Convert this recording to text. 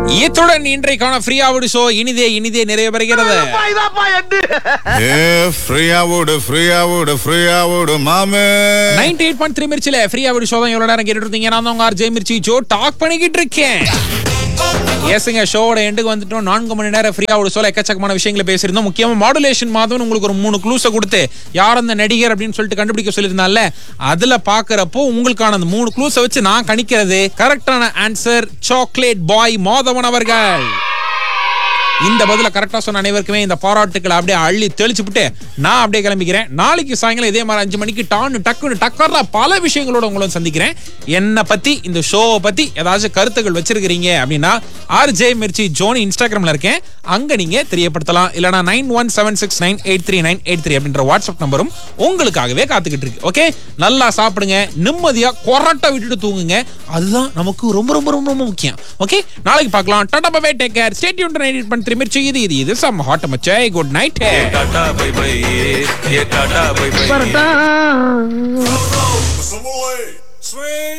இத்துடன் இன்றைக்கான ஃப்ரீயாவுடு ஷோ இனிதே இனிதே நிறைய பெறுகிறது ஏ ஃப்ரீயா விடு ஃப்ரீயா விடு ஃப்ரீயா விடு மாமே நைன்டி எயிட் பாயிண்ட் த்ரீ மிர்ச்சில ஃப்ரீயாவுடு ஷோ தான் எவ்வளவு நேரம் கேட்டுட்டு இருந்தீங்க நான் தான் உங்க ஆர்ஜே மிர்ச்சி ஜோ டாக் பண்ணிக்கிட்டு இருக்கேன் ஏசுங்க ஷோவோட எண்டுக்கு வந்துட்டோம் நான்கு மணி நேரம் ஃப்ரீயாவோட ஷோல எக்கச்சக்கமான விஷயங்களை பேசியிருந்தோம் முக்கியமா மாடுலேஷன் மாதம் உங்களுக்கு ஒரு மூணு க்ளூஸை கொடுத்து யார் அந்த நடிகர் அப்படின்னு சொல்லிட்டு கண்டுபிடிக்க சொல்லியிருந்தால அதுல பாக்குறப்போ உங்களுக்கான அந்த மூணு க்ளூஸை வச்சு நான் கணிக்கிறது கரெக்டான ஆன்சர் சாக்லேட் பாய் மாதவன் அவர்கள் இந்த பதில கரெக்டா சொன்ன அனைவருக்குமே இந்த பாராட்டுக்களை அப்படியே அள்ளி தெளிச்சு விட்டு நான் அப்படியே கிளம்பிக்கிறேன் நாளைக்கு சாயங்காலம் இதே மாதிரி அஞ்சு மணிக்கு டான்னு டக்குன்னு டக்கர்ல பல விஷயங்களோட உங்களும் சந்திக்கிறேன் என்னை பத்தி இந்த ஷோவை பத்தி ஏதாச்சும் கருத்துக்கள் வச்சிருக்கிறீங்க அப்படின்னா ஆர் ஜே மிர்ச்சி ஜோனி இன்ஸ்டாகிராம்ல இருக்கேன் அங்க நீங்க தெரியப்படுத்தலாம் இல்லனா nine one seven six nine eight three nine eight three அப்படின்ற வாட்ஸ்அப் நம்பரும் உங்களுக்காகவே காத்துக்கிட்டு இருக்கு ஓகே நல்லா சாப்பிடுங்க நிம்மதியா கொரட்டை விட்டுட்டு தூங்குங்க அதுதான் நமக்கு ரொம்ப ரொம்ப ரொம்ப ரொம்ப முக்கியம் ஓகே நாளைக்கு பார்க்கலாம் tata bye take care stay tune in பண்ணி மிர்ச்சி இது இது இது சம் ஹாட் மச்சை good night tata bye bye ये टाटा बाय बाय வரட்டா Swing.